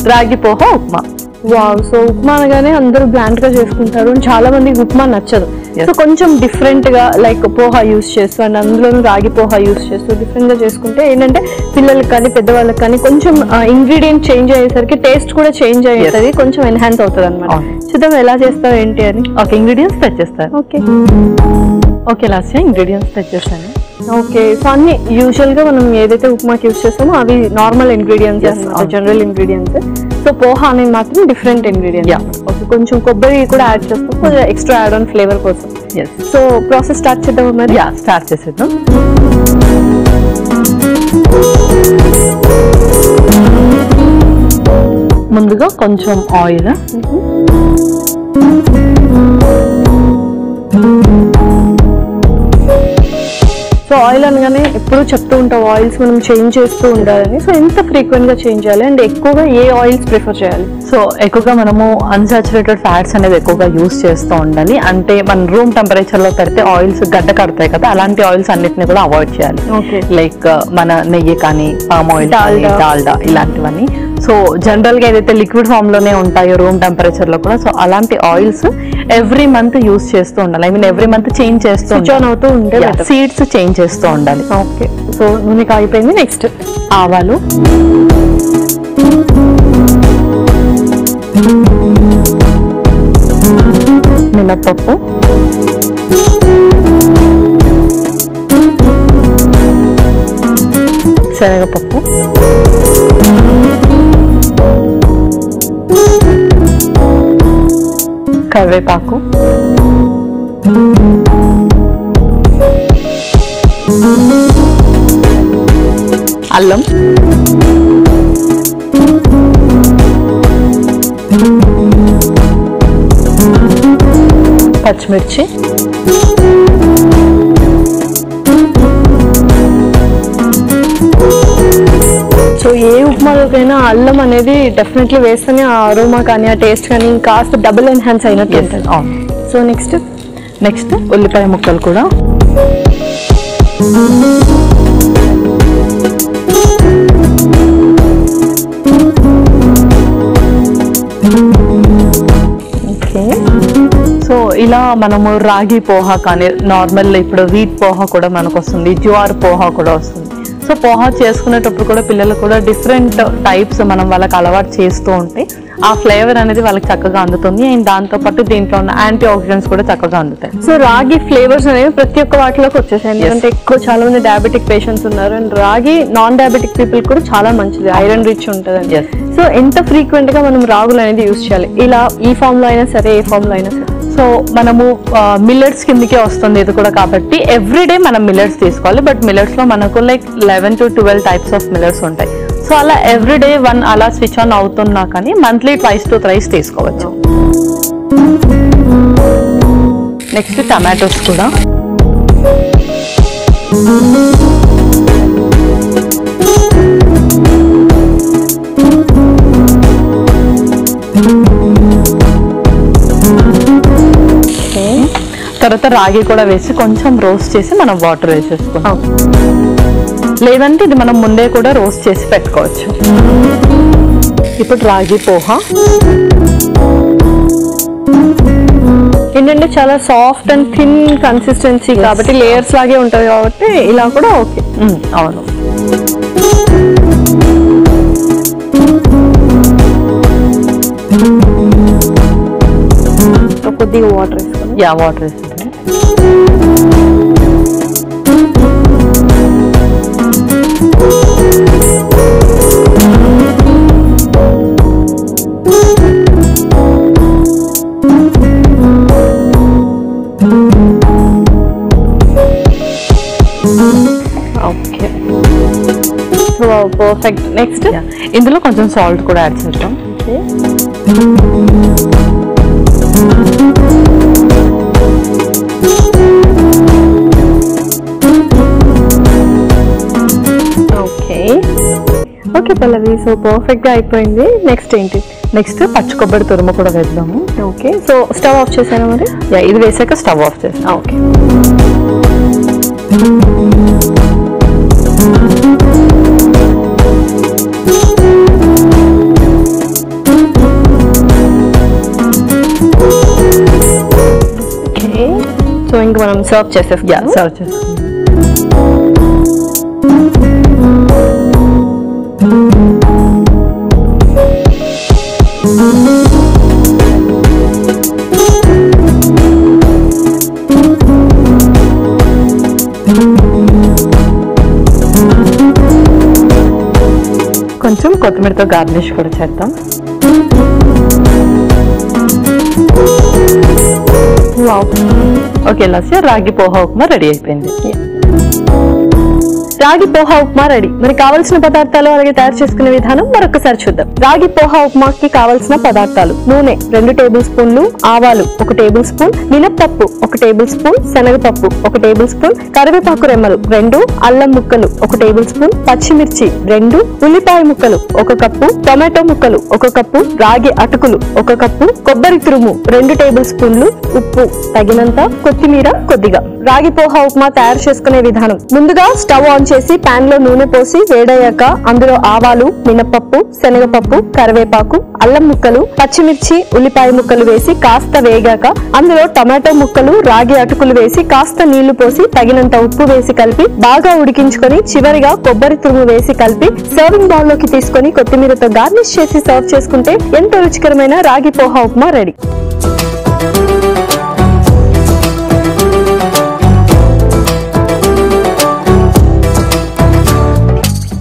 రాగి poha upma wow so upma అనగానే అందరూ బ్లాండ్ గా చేసుకుంటారు and చాలా మందికి ఉప్మా నచ్చదు Yes. సో కొంచెం డిఫరెంట్ గా లైక్ పోహా యూస్ చేస్తూ అండ్ అందులోనూ రాగి పోహా యూస్ చేస్తూ డిఫరెంట్ గా చేసుకుంటే ఏంటంటే పిల్లలకి కానీ పెద్దవాళ్ళకి కానీ కొంచెం ఇంగ్రీడియంట్ చేంజ్ అయ్యేసరికి టేస్ట్ కూడా చేంజ్ అయ్యేది కొంచెం ఎన్హాన్స్ అవుతుంది అనమాట అవును. చూద్దాం ఎలా చేస్తావు ఏంటి అని ఓకే ఇంగ్రీడియంట్స్ తెచ్చేస్తాను ఓకే ఓకే లాస్ట్ ఇంగ్రీడియంట్స్ తెచ్చేస్తాను ఓకే సో అన్ని యూజువల్ గా మనం ఏదైతే ఉప్మాకి యూస్ చేస్తామో అవి నార్మల్ ఇంగ్రీడియంట్స్ Yes, అవును. జనరల్ ఇంగ్రీడియంట్స్ సో పోహా అనేది మాత్రం డిఫరెంట్ Yeah. ఇంగ్రీడియంట్స్ ఓకే కొంచెం కొబ్బరి కూడా యాడ్ చేస్తాం కొంచెం ఎక్స్ట్రా యాడ్ ఆన్ ఫ్లేవర్ కోసం ఎస్ సో ప్రాసెస్ స్టార్ట్ చేద్దామా మరి యా స్టార్ట్ చేసేద్దాం ముందుగా కొంచెం ఆయిల్ సో ఆయిల్ అనగానే ఎప్పుడు చెప్తూ ఉంటాం ఆయిల్స్ మనం చేంజ్ చేస్తూ ఉండాలని సో ఎంత ఫ్రీక్వెంట్ గా చేంజ్ చేయాలి అండ్ ఎక్కువగా ఏ ఆయిల్స్ ప్రిఫర్ చేయాలి సో ఎక్కువగా మనము అన్సాచురేటెడ్ ఫ్యాట్స్ అనేది ఎక్కువగా యూస్ చేస్తూ ఉండాలి అంటే మన రూమ్ టెంపరేచర్ లో పెడితే ఆయిల్స్ గడ్డ కడతాయి కదా అలాంటి ఆయిల్స్ అన్నిటిని కూడా అవాయిడ్ చేయాలి Okay. లైక్ మన నెయ్యి కానీ పామ్ ఆయిల్ కానీ డాల్డా. డాల్డా ఇలాంటివన్నీ సో జనరల్ గా ఏదైతే లిక్విడ్ ఫామ్ లోనే ఉంటాయో రూమ్ టెంపరేచర్ లో కూడా సో అలాంటి ఆయిల్స్ ఎవ్రీ మంత్ యూస్ చేస్తూ ఉండాలి I mean every month change చేస్తూ స్విచ్ ఆన్ అవుతూ ఉంటే better. సీడ్స్ చేంజ్ చేస్తూ ఉండాలి ఓకే సో నూనె కాగిపోయింది నెక్స్ట్ ఆవాలు మినప్పప్పు శనగపప్పు కరివేపాకు అల్లం పచ్చిమిర్చి సో ఏ ఉప్మాలోకైనా అల్లం అనేది డెఫినెట్లీ వేస్తేనే ఆ అరోమా కానీ ఆ టేస్ట్ కానీ కాస్త డబుల్ ఎన్హాన్స్ అయినట్టు ఉంటుంది అవును సో నెక్స్ట్ నెక్స్ట్ ఉల్లిపాయ ముక్కలు కూడా ఓకే సో ఇలా మనము రాగి పోహా కానీ నార్మల్ ఇప్పుడు వీట్ పోహా కూడా మనకు వస్తుంది జ్వార్ పోహా కూడా వస్తుంది సో పోహా చేసుకునేటప్పుడు కూడా పిల్లలు కూడా డిఫరెంట్ టైప్స్ మనం వాళ్ళకి అలవాటు చేస్తూ ఉంటే ఆ ఫ్లేవర్ అనేది వాళ్ళకి చక్కగా అందుతుంది అండ్ దాంతో పాటు దీంట్లో ఉన్న యాంటీ ఆక్సిడెంట్స్ కూడా చక్కగా అందుతాయి సో రాగి ఫ్లేవర్స్ అనేవి ప్రతి ఒక్క వాటిలోకి వచ్చేసాయి ఎందుకంటే ఎక్కువ చాలా మంది డయాబెటిక్ పేషెంట్స్ ఉన్నారు అండ్ రాగి నాన్ డయాబెటిక్ పీపుల్ కూడా చాలా మంచిది ఐరన్ రిచ్ ఉంటుంది Yes. సో ఎంత ఫ్రీక్వెంట్ గా మనం రాగులు అనేది యూస్ చేయాలి ఇలా ఈ ఫామ్ లో అయినా సరే ఏ ఫామ్ లో అయినా సరే సో మనము మిల్లెట్స్ కిందకే వస్తుంది ఇది కూడా కాబట్టి ఎవ్రీ డే మనం మిల్లెట్స్ తీసుకోవాలి బట్ మిల్లెట్స్ లో మనకు like eleven to twelve types of millets ఉంటాయి సో అలా ఎవ్రీ డే వన్ అలా స్విచ్ ఆన్ అవుతున్నా కానీ మంత్లీ ట్వైస్ టు థ్రైస్ తీసుకోవచ్చు నెక్స్ట్ టమాటోస్ కూడా తర్వాత రాగి కూడా వేసి కొంచెం రోస్ట్ చేసి మనం వాటర్ వేసేసుకుంటాం లేదంటే ఇది మనం ముందే కూడా రోస్ట్ చేసి పెట్టుకోవచ్చు ఇప్పుడు రాగి పోహా ఏంటంటే చాలా సాఫ్ట్ అండ్ థిన్ కన్సిస్టెన్సీ కాబట్టి లేయర్స్ లాగే ఉంటుంది కాబట్టి ఇలా కూడా ఓకే ఉమ్, అవును కొద్దిగా వాటర్ వేసుకొని యా వాటర్ వేసేది okay so perfect next Yeah. ఇందులో కొంచెం సాల్ట్ కూడా యాడ్ చేద్దాం okay okay Pallavi so perfect గా అయిపోయింది నెక్స్ట్ ఏంటి నెక్స్ట్ పచ్చి కొబ్బరి తురుము కూడా వేద్దాము ఓకే సో స్టవ్ ఆఫ్ చేశాను మరి యా ఇది వేసాక స్టవ్ ఆఫ్ చేస్తాం ఓకే మనం సర్వ్ యా చేసేస్తాం సర్వ్ చేసుకుందాం కొంచెం కొత్తిమీరతో గార్నిష్ కూడా చేద్దాం ఓకే లస్య రాగి పోహా ఉప్మా రెడీ అయిపోయింది రాగి పోహా ఉప్మా రెడీ మరి కావాల్సిన పదార్థాలు అలాగే తయారు చేసుకునే విధానం మరొకసారి చూద్దాం రాగి పోహా ఉప్మాకి కావాల్సిన పదార్థాలు నూనె రెండు టేబుల్ స్పూన్లు ఆవాలు ఒక టేబుల్ స్పూన్ మినప్పప్పు ఒక టేబుల్ స్పూన్ శనగపప్పు ఒక టేబుల్ స్పూన్ కరివేపాకు రెమ్మలు రెండు అల్లం ముక్కలు ఒక టేబుల్ స్పూన్ పచ్చిమిర్చి రెండు ఉల్లిపాయ ముక్కలు ఒక కప్పు టొమాటో ముక్కలు ఒక కప్పు రాగి అటుకులు ఒక కప్పు కొబ్బరి తురుము రెండు టేబుల్ స్పూన్లు ఉప్పు తగినంత కొత్తిమీర కొద్దిగా రాగి పోహా ఉప్మా తయారు చేసుకునే విధానం ముందుగా స్టవ్ ఆన్ చేసి పాన్ లో నూనె పోసి వేడయ్యాక అందులో ఆవాలు మినపప్పు శనగపప్పు కరివేపాకు అల్లం ముక్కలు పచ్చిమిర్చి ఉల్లిపాయ ముక్కలు వేసి కాస్త వేగాక అందులో టమాటో ముక్కలు రాగి అటుకులు వేసి కాస్త నీళ్లు పోసి తగినంత ఉప్పు వేసి కలిపి బాగా ఉడికించుకొని చివరిగా కొబ్బరి తురుము వేసి కలిపి సర్వింగ్ బౌల్ లోకి తీసుకొని కొత్తిమీరతో గార్నిష్ చేసి సర్వ్ చేసుకుంటే ఎంతో రుచికరమైన రాగి పోహా ఉప్మా రెడీ